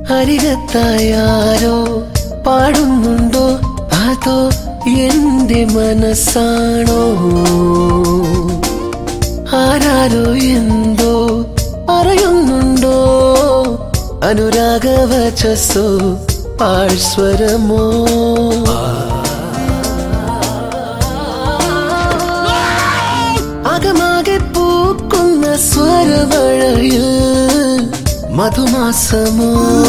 അരികത്തായാരോ പാടുന്നുണ്ടോ അതോ എന്റെ മനസ്സാണോ ആരാരോ എന്തോ പറയുന്നുണ്ടോ അനുരാഗവചസ്സോ പാഴ്സ്വരമോ അകമാകെ പൂക്കുന്ന സ്വരമഴയിൽ മധുമാസമോ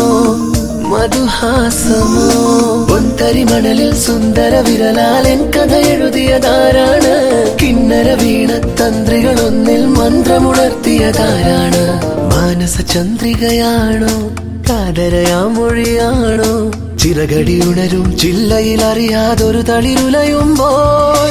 മധുഹാസമോ പൊന്തരിമണലിൽ സുന്ദര വിരലാലൻ കഥ എഴുതിയതാരാണ് കിന്നര വീണ തന്ത്രികളൊന്നിൽ മന്ത്രമുണർത്തിയതാരാണ് മാനസ ചന്ദ്രികയാണോ കാതരയാ മൊഴിയാണോ ചിറകടി ഉണരും ചില്ലയിൽ അറിയാതൊരു തളിരുലയുമ്പോൾ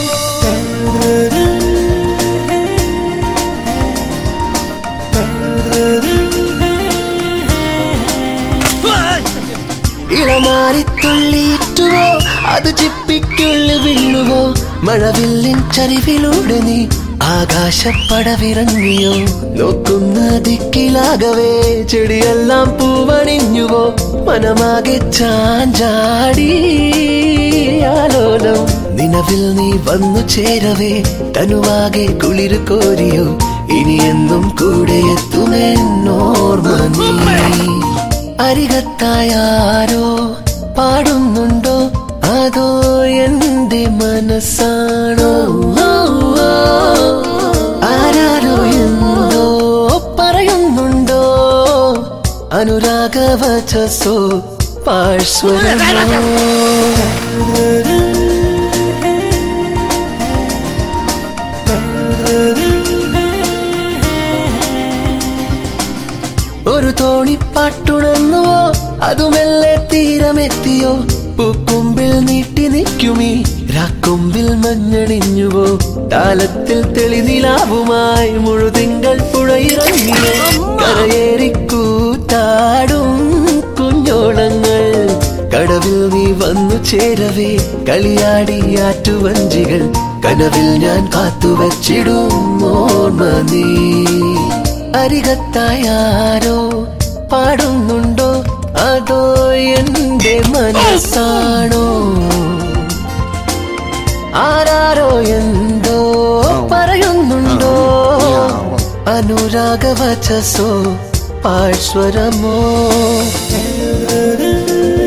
ഇളമാറിത്തുള്ളിയിട്ടുവോ അത് ചിപ്പിക്കുള്ളിൽ വീഴുവോ മഴവില്ലിൻ ചരിവിലൂടെ നീ ആകാശപ്പടവിറങ്ങിയോ നോക്കുന്ന ദിക്കിലാകവേ ചെടിയെല്ലാം പൂവണിഞ്ഞുവോ മനമാകെ ചാഞ്ചാടി ആലോലം നിലവിൽ നീ വന്നു ചേരവേ തനുവാകെ കുളിര് കോരിയോ ഇനി എന്നും കൂടെ എത്തുമെന്നോർമ്മ നീ അരികത്തായാരോ പാടുന്നുണ്ടോ അതോ എന്റെ മനസ്സാണോ ആരാരോ എന്തോ പറയുന്നുണ്ടോ അനുരാഗവചസോ പാഴ്സ്വരമോ ഒരു തോണിപ്പാട്ടുണർന്നുവോ അതുമെല്ലെ തീരമെത്തിയോ പൂക്കുമ്പിൽ നീട്ടി നിൽക്കുമീ രാക്കൊമ്പിൽ മഞ്ഞണിഞ്ഞുവോ താലത്തിൽ തെളിനിലാവുമായി മുഴുതിങ്കൾ പുഴയിറങ്ങിയോ കരയേറിക്കൂത്താടും കുഞ്ഞോളങ്ങൾ കടവിൽ നീ വന്നു ചേരവേ കളിയാടി ആറ്റുവഞ്ചികൾ കനവിൽ ഞാൻ കാത്തുവച്ചിടും ഓർമ്മ നീ അരികത്തായാരോ പാടുന്നുണ്ടോ അതോ എന്റെ മനസ്സാണോ ആരാരോ എന്തോ പറയുന്നുണ്ടോ അനുരാഗവചസോ പാഴ്സ്വരമോ